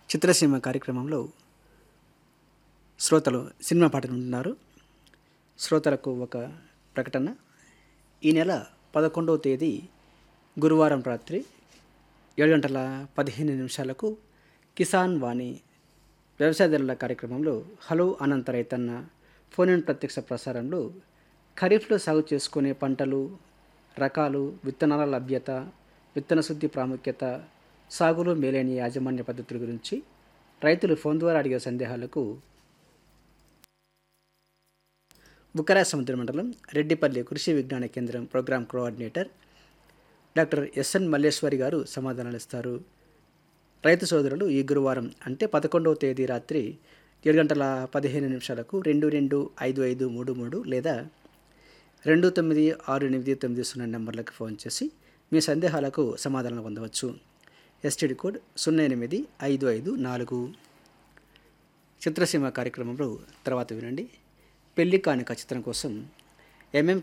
చిత్రసీమ కార్యక్రమంలో శ్రోతలు సినిమా పాటలు వింటున్నారు శ్రోతలకు ఒక ప్రకటన ఈ నెల పదకొండవ తేదీ గురువారం రాత్రి ఏడు గంటల పదిహేను నిమిషాలకు కిసాన్ వాణి వ్యవసాయదారుల కార్యక్రమంలో హలో అనంత రైతన్న ఫోన్ ఇన్ ప్రత్యక్ష ప్రసారంలో ఖరీఫ్లో సాగు చేసుకునే పంటలు రకాలు విత్తనాల లభ్యత విత్తన శుద్ధి ప్రాముఖ్యత సాగులో మేలైన యాజమాన్య పద్ధతుల గురించి రైతులు ఫోన్ ద్వారా అడిగే సందేహాలకు బుక్కరా సముద్ర మండలం Reddipalli Krishi Vignana Kendram program coordinator doctor S N Malleshwari గారు సమాధానాలు ఇస్తారు రైతు సోదరులు ఈ గురువారం అంటే పదకొండవ తేదీ రాత్రి ఏడు గంటల పదిహేను నిమిషాలకు రెండు రెండు ఐదు ఐదు మూడు మూడు లేదా రెండు తొమ్మిది ఆరు ఎనిమిది తొమ్మిది సున్నా నెంబర్లకు ఫోన్ చేసి మీ సందేహాలకు సమాధానం పొందవచ్చు ఎస్టీడీ కోడ్ సున్నా ఎనిమిది ఐదు ఐదు నాలుగు చిత్రసీమ కార్యక్రమంలో తర్వాత వినండి పెళ్లి కానుక చిత్రం కోసం ఎంఎం